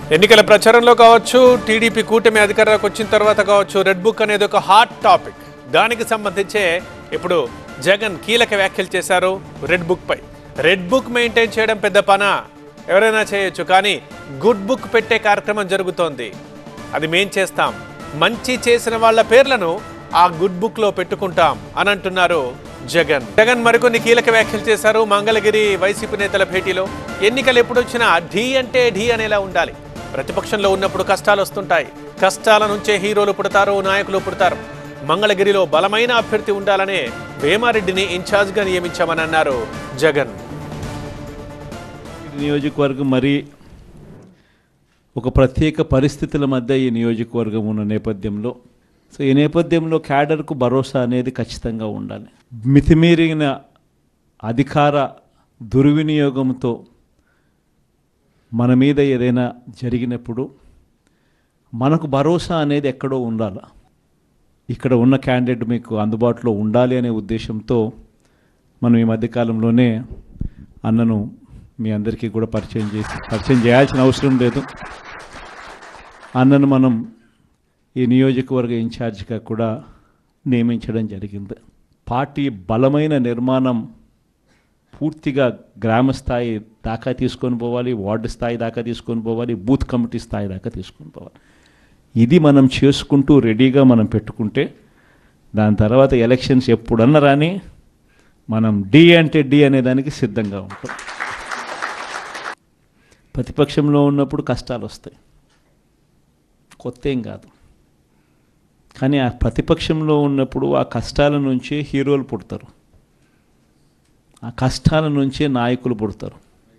ఎన్నికల ప్రచారంలో కావచ్చు టీడీపీ కూటమి అధికారంలోకి వచ్చిన తర్వాత కావచ్చు రెడ్ బుక్ అనేది ఒక హాట్ టాపిక్ దానికి సంబంధించే ఇప్పుడు జగన్ కీలక వ్యాఖ్యలు చేశారు రెడ్ బుక్ పై రెడ్ బుక్ మెయింటైన్ చేయడం పెద్ద పనా ఎవరైనా చేయొచ్చు కానీ గుడ్ బుక్ పెట్టే కార్యక్రమం జరుగుతోంది అది మేం చేస్తాం మంచి చేసిన వాళ్ళ పేర్లను ఆ గుడ్ బుక్ లో పెట్టుకుంటాం అని అంటున్నారు జగన్ జగన్ మరికొన్ని కీలక వ్యాఖ్యలు చేశారు మంగళగిరి వైసీపీ నేతల భేటీలో ఎన్నికలు ఎప్పుడు వచ్చినా ఢీ అంటే ఢీ అనేలా ఉండాలి ప్రతిపక్షంలో ఉన్నప్పుడు కష్టాలు వస్తుంటాయి కష్టాల నుంచే హీరోలు పుడతారు నాయకులు పుడతారు మంగళగిరిలో బలమైన అభ్యర్థి ఉండాలనే వేమారెడ్డిని ఇన్ఛార్జ్గా నియమించామని అన్నారు జగన్ నియోజకవర్గం మరి ఒక ప్రత్యేక పరిస్థితుల మధ్య ఈ నియోజకవర్గం ఉన్న నేపథ్యంలో సో ఈ నేపథ్యంలో క్యాడర్కు భరోసా అనేది ఖచ్చితంగా ఉండాలి మితిమీరిన అధికార దుర్వినియోగంతో మన మీద ఏదైనా జరిగినప్పుడు మనకు భరోసా అనేది ఎక్కడో ఉండాలి ఇక్కడ ఉన్న క్యాండిడేట్ మీకు అందుబాటులో ఉండాలి అనే ఉద్దేశంతో మనం ఈ మధ్యకాలంలోనే అన్నను మీ అందరికీ కూడా పరిచయం చేసి పరిచయం చేయాల్సిన అవసరం లేదు అన్నను మనం ఈ నియోజకవర్గ ఇన్ఛార్జిగా కూడా నియమించడం జరిగింది పార్టీ బలమైన నిర్మాణం పూర్తిగా గ్రామ స్థాయి దాకా తీసుకొని పోవాలి వార్డు స్థాయి దాకా తీసుకొని పోవాలి బూత్ కమిటీ స్థాయి దాకా తీసుకొని పోవాలి ఇది మనం చేసుకుంటూ రెడీగా మనం పెట్టుకుంటే దాని తర్వాత ఎలక్షన్స్ ఎప్పుడన్నా రాని మనం డి అంటే డి అనే దానికి సిద్ధంగా ఉంటాం ప్రతిపక్షంలో ఉన్నప్పుడు కష్టాలు వస్తాయి కొత్త ఏం కాదు కానీ ఆ ప్రతిపక్షంలో ఉన్నప్పుడు ఆ కష్టాల నుంచే హీరోలు పుడతారు ఆ కష్టాల నుంచే నాయకులు పుడతారు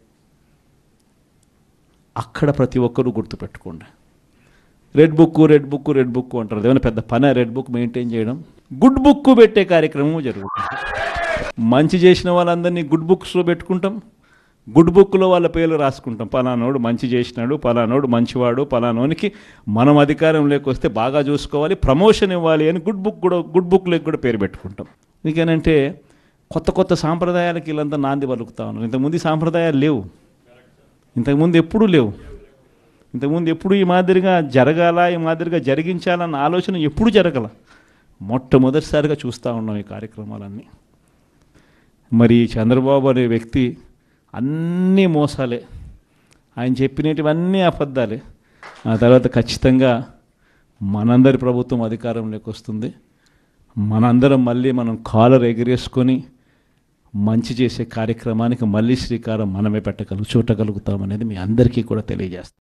అక్కడ ప్రతి ఒక్కరూ గుర్తుపెట్టుకోండి red book red book red book అంటారు ఏమైనా పెద్ద పని రెడ్ బుక్ మెయింటైన్ చేయడం గుడ్ బుక్ పెట్టే కార్యక్రమం జరుగుతుంది మంచి చేసిన వాళ్ళందరినీ గుడ్ బుక్స్లో పెట్టుకుంటాం గుడ్ బుక్లో వాళ్ళ పేర్లు రాసుకుంటాం పలానోడు మంచి చేసినాడు పలానోడు మంచివాడు పలానోనికి మనం అధికారంలోకి వస్తే బాగా చూసుకోవాలి ప్రమోషన్ ఇవ్వాలి అని గుడ్ బుక్ కూడా గుడ్ బుక్లోకి కూడా పేరు పెట్టుకుంటాం ఎందుకనంటే కొత్త కొత్త సాంప్రదాయాలకి వీళ్ళంతా నాంది పలుకుతా ఉన్నారు ఇంతకుముందు ఈ సాంప్రదాయాలు లేవు ఇంతకుముందు ఎప్పుడూ లేవు ఇంతకుముందు ఎప్పుడు ఈ మాదిరిగా జరగాల ఈ మాదిరిగా జరిగించాలన్న ఆలోచన ఎప్పుడు జరగల మొట్టమొదటిసారిగా చూస్తూ ఉన్నాం ఈ కార్యక్రమాలన్నీ మరి చంద్రబాబు అనే వ్యక్తి అన్నీ మోసాలే ఆయన చెప్పినటువన్నీ అబద్ధాలే ఆ తర్వాత ఖచ్చితంగా మనందరి ప్రభుత్వం అధికారంలోకి వస్తుంది మనందరం మళ్ళీ మనం కాలర్ ఎగిరేసుకొని మంచి చేసే కార్యక్రమానికి మళ్ళీ శ్రీకారం మనమే పెట్టగలుగు చూడగలుగుతాం అనేది మీ అందరికీ కూడా తెలియజేస్తాం